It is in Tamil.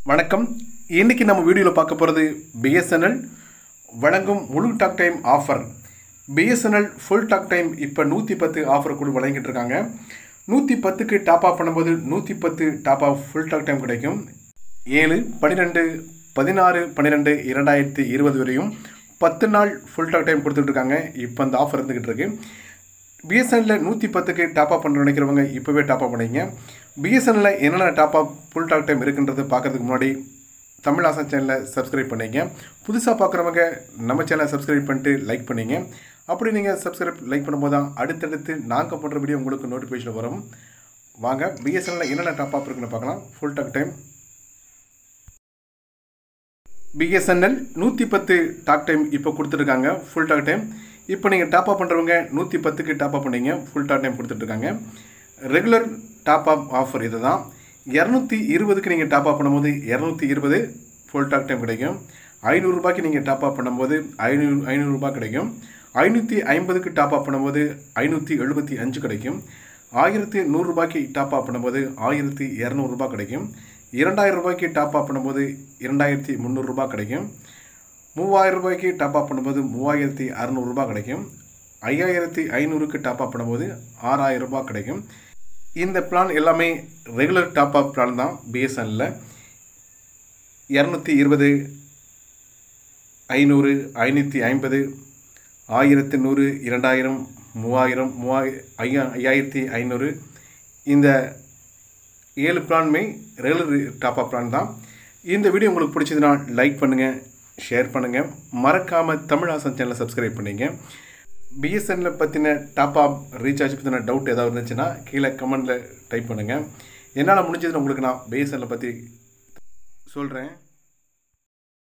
வணக்கம் இன்னைக்கு நம்ம வீடியோவில் பார்க்க போகிறது பிஎஸ்என்எல் வழங்கும் முழு talk time offer BSNL full talk time இப்போ நூற்றி பத்து ஆஃபர் கூட வழங்கிட்டு இருக்காங்க நூற்றி பத்துக்கு டாப் ஆஃப் பண்ணும்போது நூற்றி பத்து top off full talk time கிடைக்கும் ஏழு பன்னிரெண்டு பதினாறு பன்னிரெண்டு இரண்டாயிரத்தி இருபது வரையும் பத்து நாள் ஃபுல் டாக் டைம் கொடுத்துட்ருக்காங்க இப்போ அந்த ஆஃபர் இருந்துக்கிட்டு இருக்கு பிஎஸ்என்எல்ல நூற்றி பத்துக்கு டாப் அப் பண்ண நினைக்கிறவங்க இப்போவே டாப் அப் பண்ணிங்க பிஎஸ்என்எல்ல என்னென்ன top up full talk time இருக்குன்றது பார்க்கறதுக்கு முன்னாடி தமிழ் ஆசன் சேனலை சப்ஸ்கிரைப் பண்ணிங்க புதுசாக பார்க்குறவங்க நம்ம சேனலை சப்ஸ்கிரைப் பண்ணிட்டு லைக் பண்ணிங்க அப்படி நீங்கள் சப்ஸ்கிரைப் லைக் பண்ணும்போது தான் அடுத்தடுத்து நாங்கள் பண்ணுற வீடியோ உங்களுக்கு நோட்டிஃபிகேஷன் வரும் வாங்க பிஎஸ்என்எல்ல என்னென்ன டாப் அப் இருக்குன்னு பார்க்கலாம் ஃபுல் டாக் டைம் பிஎஸ்என்எல் நூற்றி பத்து டாக் டைம் இப்போ கொடுத்துருக்காங்க ஃபுல் டாக் டைம் இப்போ நீங்கள் டாப் அப் பண்ணுறவங்க நூற்றி பத்துக்கு டாப் அப் பண்ணீங்க ஃபுல் டாக் டைம் கொடுத்துட்ருக்காங்க ரெகுலர் டாப் அப் ஆஃபர் இது தான் இரநூத்தி இருபதுக்கு நீங்கள் டாப் அப் பண்ணும்போது இரநூத்தி இருபது ஃபுல் டாக் டைம் கிடைக்கும் ஐநூறுரூபாய்க்கு நீங்கள் டாப் அப் பண்ணும்போது ஐநூறு ஐநூறுரூபா கிடைக்கும் ஐநூற்றி ஐம்பதுக்கு டாப் அப் பண்ணும்போது ஐநூற்றி எழுபத்தி அஞ்சு கிடைக்கும் ஆயிரத்தி நூறுரூபாய்க்கு டாப் அப் பண்ணும்போது ஆயிரத்தி இரநூறுபா கிடைக்கும் இரண்டாயிரம் ரூபாய்க்கு டாப் அப் பண்ணும்போது இரண்டாயிரத்தி முந்நூறுரூபா கிடைக்கும் மூவாயிரம் ரூபாய்க்கு டாப் அப் பண்ணும்போது மூவாயிரத்தி அறநூறுபா கிடைக்கும் ஐயாயிரத்தி ஐநூறுக்கு டாப் அப் பண்ணும்போது ஆறாயிரம் ரூபாய் கிடைக்கும் இந்த பிளான் எல்லாமே ரெகுலர் டாப் அப் பிளான் தான் பிஎஸ்என்னில் இரநூத்தி இருபது ஐநூறு ஐநூற்றி ஐம்பது ஆயிரத்தி நூறு இரண்டாயிரம் மூவாயிரம் மூவாய ஐயா ஐயாயிரத்தி ஐநூறு இந்த ஏழு பிளானுமே ரெகுலர் டாப் அப் பிளான் தான் இந்த வீடியோ உங்களுக்கு பிடிச்சதுன்னா லைக் பண்ணுங்கள் ஷேர் பண்ணுங்கள் மறக்காமல் தமிழ் ஆசன் சேனலை சப்ஸ்கிரைப் பண்ணிங்க பிஎஸ்என்எல்ல பற்றின டாப் அப் ரீசார்ஜ் பற்றின டவுட் ஏதாவது இருந்துச்சுன்னா கீழே கமெண்டில் டைப் பண்ணுங்கள் என்னால் முடிஞ்சதுன்னு உங்களுக்கு நான் பிஎஸ்என்எல்லை பற்றி சொல்கிறேன்